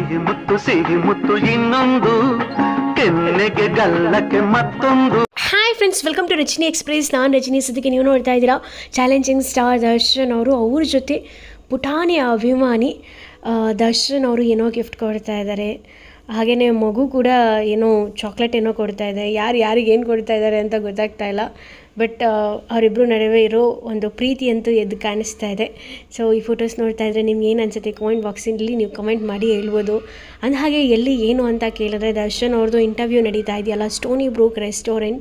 ಸಿಹಿ ಮುತ್ತು ಸಿಹಿ ಮುತ್ತು ಇನ್ನೊಂದು ಕೆನ್ನೆಗೆ ಗಲ್ಲಕ್ಕೆ ಮತ್ತೊಂದು hi friends welcome to Rajani express ನಾನು ರಜನಿ ಸದ್ಯಕ್ಕೆ ನೀವು ನೋಡ್ತಾ ಇದ್ದೀರಾ ಚಾಲೆಂಜಿಂಗ್ ಸ್ಟಾರ್ ದರ್ಶನ್ ಅವರು ಅವ್ರ ಜೊತೆ ಪುಟಾಣಿ ಅಭಿಮಾನಿ ಆ, ದರ್ಶನ್ ಅವರು ಏನೋ ಗಿಫ್ಟ್ ಕೊಡ್ತಾ ಇದ್ದಾರೆ ಹಾಗೆಯೇ ಮಗು ಕೂಡ ಏನೋ ಚಾಕ್ಲೇಟ್ ಏನೋ ಕೊಡ್ತಾ ಇದೆ ಯಾರು ಯಾರಿಗೆ ಏನು ಕೊಡ್ತಾ ಇದ್ದಾರೆ ಅಂತ ಗೊತ್ತಾಗ್ತಾ ಇಲ್ಲ ಬಟ್ ಅವರಿಬ್ಬರು ನಡುವೆ ಇರೋ ಒಂದು ಪ್ರೀತಿ ಅಂತೂ ಎದ್ದು ಕಾಣಿಸ್ತಾ ಇದೆ ಸೊ ಈ ಫೋಟೋಸ್ ನೋಡ್ತಾ ಇದ್ದರೆ ನಿಮ್ಗೆ ಏನು ಅನಿಸುತ್ತೆ ಕಾಮೆಂಟ್ ಬಾಕ್ಸಿನಲ್ಲಿ ನೀವು ಕಮೆಂಟ್ ಮಾಡಿ ಹೇಳ್ಬೋದು ಅಂದ ಹಾಗೆ ಎಲ್ಲಿ ಏನು ಅಂತ ಕೇಳಿದ್ರೆ ದರ್ಶನ್ ಅವ್ರದ್ದು ಇಂಟರ್ವ್ಯೂ ನಡೀತಾ ಇದೆಯಲ್ಲ ಸ್ಟೋನಿ ಬ್ರೂಕ್ ರೆಸ್ಟೋರೆಂಟ್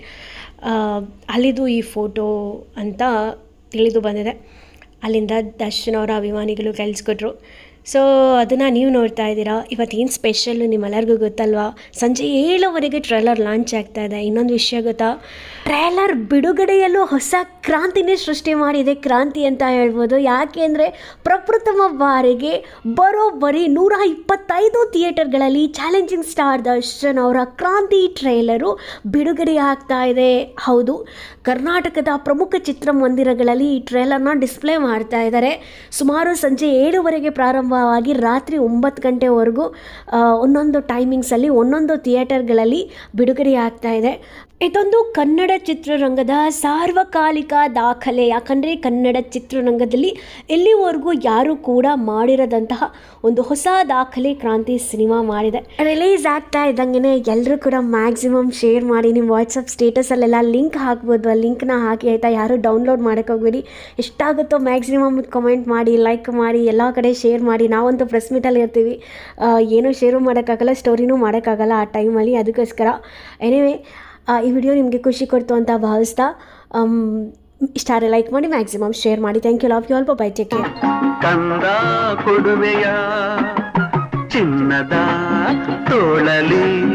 ಅಲ್ಲಿದು ಈ ಫೋಟೋ ಅಂತ ತಿಳಿದು ಬಂದಿದೆ ಅಲ್ಲಿಂದ ದರ್ಶನ್ ಅವರ ಅಭಿಮಾನಿಗಳು ಕಳಿಸ್ಕೊಟ್ರು ಸೊ ಅದನ್ನು ನೀವು ನೋಡ್ತಾ ಇದ್ದೀರಾ ಇವತ್ತೇನು ಸ್ಪೆಷಲ್ಲು ನಿಮ್ಮೆಲ್ಲರಿಗೂ ಗೊತ್ತಲ್ವಾ ಸಂಜೆ ಏಳುವರೆಗೆ ಟ್ರೈಲರ್ ಲಾಂಚ್ ಆಗ್ತಾ ಇದೆ ಇನ್ನೊಂದು ವಿಷಯ ಗೊತ್ತಾ ಟ್ರೈಲರ್ ಬಿಡುಗಡೆಯಲ್ಲೂ ಹೊಸ ಕ್ರಾಂತಿನೇ ಸೃಷ್ಟಿ ಮಾಡಿದೆ ಕ್ರಾಂತಿ ಅಂತ ಹೇಳ್ಬೋದು ಯಾಕೆ ಅಂದರೆ ಪ್ರಪ್ರಥಮ ಬಾರಿಗೆ ಬರೋಬ್ಬರಿ ನೂರ ಇಪ್ಪತ್ತೈದು ಥಿಯೇಟರ್ಗಳಲ್ಲಿ ಚಾಲೆಂಜಿಂಗ್ ಸ್ಟಾರ್ ದರ್ಶನ್ ಅವರ ಕ್ರಾಂತಿ ಟ್ರೈಲರು ಬಿಡುಗಡೆ ಆಗ್ತಾ ಇದೆ ಹೌದು ಕರ್ನಾಟಕದ ಪ್ರಮುಖ ಚಿತ್ರಮಂದಿರಗಳಲ್ಲಿ ಈ ಟ್ರೈಲರ್ನ ಡಿಸ್ಪ್ಲೇ ಮಾಡ್ತಾ ಇದ್ದಾರೆ ಸುಮಾರು ಸಂಜೆ ಏಳುವರೆಗೆ ಪ್ರಾರಂಭವಾಗಿ ರಾತ್ರಿ ಒಂಬತ್ತು ಗಂಟೆವರೆಗೂ ಆ, ಒಂದೊಂದು ಟೈಮಿಂಗ್ಸಲ್ಲಿ ಒಂದೊಂದು ಥಿಯೇಟರ್ಗಳಲ್ಲಿ ಬಿಡುಗಡೆ ಆಗ್ತಾ ಇದೆ ಇದೊಂದು ಕನ್ನಡ ಚಿತ್ರರಂಗದ ಸಾರ್ವಕಾಲಿಕ ದಾಖಲೆ ಯಾಕಂದರೆ ಕನ್ನಡ ಚಿತ್ರರಂಗದಲ್ಲಿ ಎಲ್ಲಿವರೆಗೂ ಯಾರೂ ಕೂಡ ಮಾಡಿರದಂತಹ ಒಂದು ಹೊಸ ದಾಖಲೆ ಕ್ರಾಂತಿ ಸಿನಿಮಾ ಮಾಡಿದೆ ರಿಲೀಸ್ ಆಗ್ತಾ ಇದ್ದಂಗೆ ಎಲ್ಲರೂ ಕೂಡ ಮ್ಯಾಕ್ಸಿಮಮ್ ಶೇರ್ ಮಾಡಿ ನಿಮ್ಮ ವಾಟ್ಸಪ್ ಸ್ಟೇಟಸಲ್ಲೆಲ್ಲ ಲಿಂಕ್ ಹಾಕ್ಬೋದು ಆ ಲಿಂಕ್ನ ಹಾಕಿ ಆಯಿತಾ ಯಾರೂ ಡೌನ್ಲೋಡ್ ಮಾಡೋಕ್ಕೋಗ್ಬೇಡಿ ಎಷ್ಟಾಗುತ್ತೋ ಮ್ಯಾಕ್ಸಿಮಮ್ ಕಮೆಂಟ್ ಮಾಡಿ ಲೈಕ್ ಮಾಡಿ ಎಲ್ಲ ಕಡೆ ಶೇರ್ ಮಾಡಿ ನಾವಂತೂ ಪ್ರೆಸ್ ಮೀಟಲ್ಲಿ ಇರ್ತೀವಿ ಆ, ಏನೂ ಶೇರು ಮಾಡೋಕ್ಕಾಗಲ್ಲ ಸ್ಟೋರಿನೂ ಮಾಡೋಕ್ಕಾಗಲ್ಲ ಆ ಟೈಮಲ್ಲಿ ಅದಕ್ಕೋಸ್ಕರ ಎನಿವೆ ಈ ವಿಡಿಯೋ ನಿಮಗೆ ಖುಷಿ ಕೊಡ್ತು ಅಂತ ಭಾವಿಸ್ತಾ ಆಮ್, ಇಷ್ಟ ಆದರೆ ಲೈಕ್ ಮಾಡಿ ಮ್ಯಾಕ್ಸಿಮಮ್ ಶೇರ್ ಮಾಡಿ thank you love you all bye take care ಕಂದ ಕೊಡುವೆಯ ಚಿನ್ನದ ತೋಳಲಿ